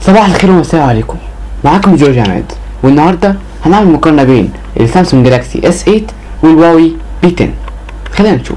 صباح الخير والسلام عليكم معاكم جورج عماد والنهارده هنعمل مقارنة بين السامسونج جالاكسي اس 8 والهواوي بي 10 خلينا نشوف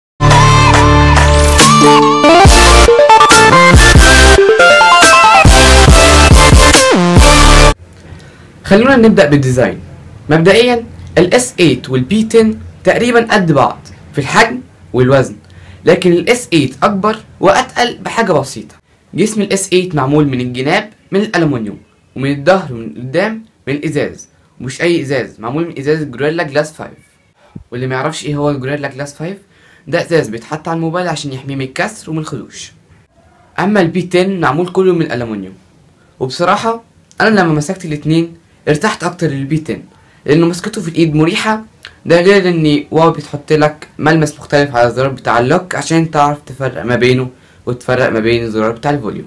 خلونا نبدأ بالديزاين مبدئيا الاس 8 والبي 10 تقريبا قد بعض في الحجم والوزن لكن الاس 8 اكبر واتقل بحاجة بسيطة جسم الاس 8 معمول من الجناب من الالومنيوم ومن الظهر ومن قدام من الازاز ومش اي ازاز معمول من ازاز جوريلا جلاس 5 واللي ما يعرفش ايه هو الجوريلا جلاس 5 ده ازاز بيتحط على الموبايل عشان يحميه من الكسر ومن الخدوش اما البي 10 معمول كله من الالومنيوم وبصراحة انا لما مسكت الاتنين ارتحت اكتر للبي 10 لانه مسكته في الايد مريحة ده غير ان واو بتحط لك ملمس مختلف على الزرار بتاع اللوك عشان تعرف تفرق ما بينه وتفرق ما بين الزرار بتاع الفوليوم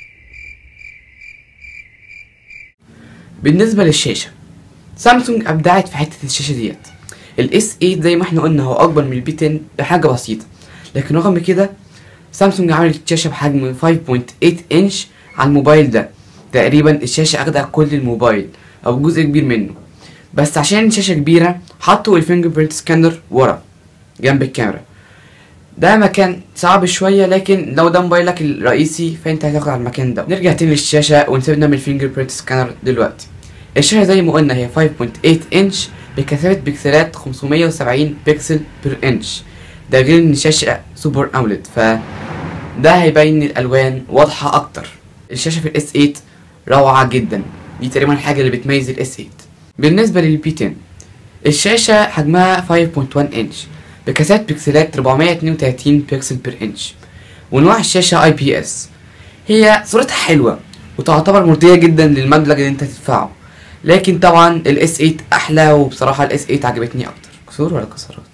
بالنسبة للشاشة سامسونج ابدعت في حتة الشاشة ديت الاس 8 زي ما احنا قلنا هو اكبر من البي 10 بحاجة بسيطة لكن رغم كده سامسونج عملت شاشة بحجم 5.8 انش على الموبايل ده تقريبا الشاشة اخدة كل الموبايل او جزء كبير منه بس عشان الشاشة كبيرة حطوا الفينجر برينت سكانر ورا جنب الكاميرا ده مكان صعب شوية لكن لو ده موبايلك الرئيسي فانت هتاخد على المكان ده نرجع تاني للشاشة ونسيبنا من الفينجر برينت سكانر دلوقتي الشاشة زي ما قلنا هي 5.8 انش بكثافة بكسلات 570 بكسل بير انش ده غير ان الشاشة سوبر اولد ف ده هيبين الالوان واضحة اكتر الشاشة في الاس 8 روعة جدا دي تقريبا الحاجة اللي بتميز الاس 8 بالنسبة للبي 10 الشاشة حجمها 5.1 انش بكثافة بكسلات 432 بكسل بير انش ونوع الشاشة اي بي اس هي صورتها حلوة وتعتبر مرضية جدا للمبلغ اللي انت تدفعه لكن طبعا الاس 8 احلى وبصراحة الاس 8 عجبتني اكتر كسور ولا كسرات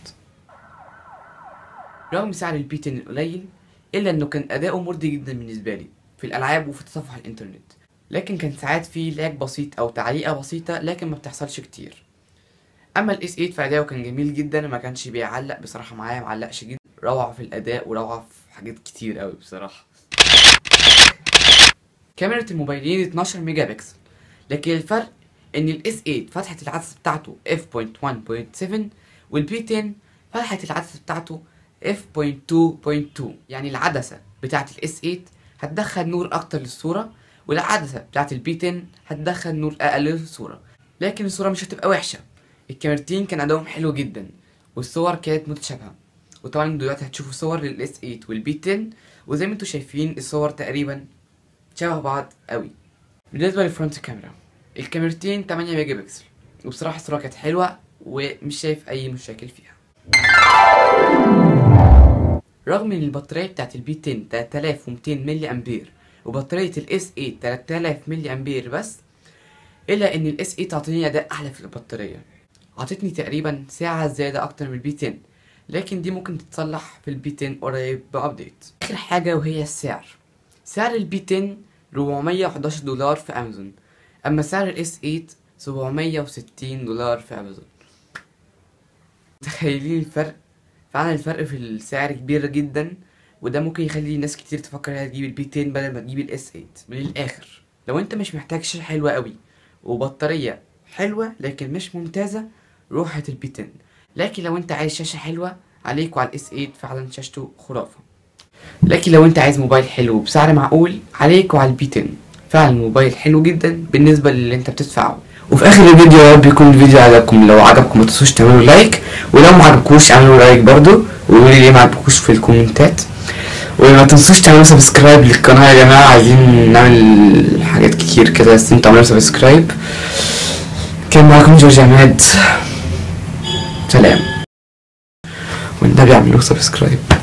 رغم سعر البي 10 القليل الا انه كان اداؤه مرضي جدا بالنسبة لي في الالعاب وفي تصفح الانترنت لكن كان ساعات فيه لاج بسيط او تعليقة بسيطة لكن ما بتحصلش كتير اما الاس 8 فاداؤه كان جميل جدا ما كانش بيعلق بصراحه معايا معلقش جدا روعه في الاداء وروعه في حاجات كتير قوي بصراحه كاميرا الموبايلين 12 ميجا بكسل لكن الفرق ان الاس 8 فتحه العدسه بتاعته f.1.7 والبي 10 فتحه العدسه بتاعته f.2.2 يعني العدسه بتاعت الاس 8 هتدخل نور اكتر للصوره والعدسه بتاعت البي 10 هتدخل نور اقل للصوره لكن الصوره مش هتبقى وحشه الكاميرتين كان ادائهم حلو جدا والصور كانت متشابهه وطبعا دلوقتي هتشوفوا صور للاس 8 والبي 10 وزي ما انتم شايفين الصور تقريبا شبه بعض قوي بالنسبه للفرونت كاميرا الكاميرتين 8 ميجا بكسل وبصراحه الصوره كانت حلوه ومش شايف اي مشاكل فيها رغم ان البطاريه بتاعت البي 10 3200 ملي امبير وبطاريه الاس 8 3000 ملي امبير بس الا ان الاس 8 تعطيني اداء احلى في البطاريه عطتني تقريبا ساعة زيادة أكتر من البي 10 لكن دي ممكن تتصلح في البي 10 قريب بأبديت آخر حاجة وهي السعر سعر البي 10 411 دولار في أمازون أما سعر الاس 8 760 دولار في أمازون متخيلين الفرق فعلا الفرق في السعر كبير جدا وده ممكن يخلي ناس كتير تفكر انها تجيب البي 10 بدل ما تجيب الاس 8 من الاخر لو انت مش محتاج شاشة حلوة قوي وبطارية حلوة لكن مش ممتازة روح هات البي 10 لكن لو انت عايز شاشة حلوة عليك وعلى الاس 8 فعلا شاشته خرافة لكن لو انت عايز موبايل حلو بسعر معقول عليك وعلى البي 10 فعلا موبايل حلو جدا بالنسبة للي انت بتدفعه وفي اخر الفيديو يا رب يكون الفيديو عجبكم لو عجبكم ما تنسوش تعملوا لايك ولو ما عجبكوش اعملوا لايك برضو وقولوا لي ليه ما عجبكوش في الكومنتات وما تنسوش تعملوا سبسكرايب للقناة يا جماعة عايزين نعمل حاجات كتير كده بس انتوا تعملوا سبسكرايب كان معاكم جورج عماد سلام والنبي اعملوا سبسكرايب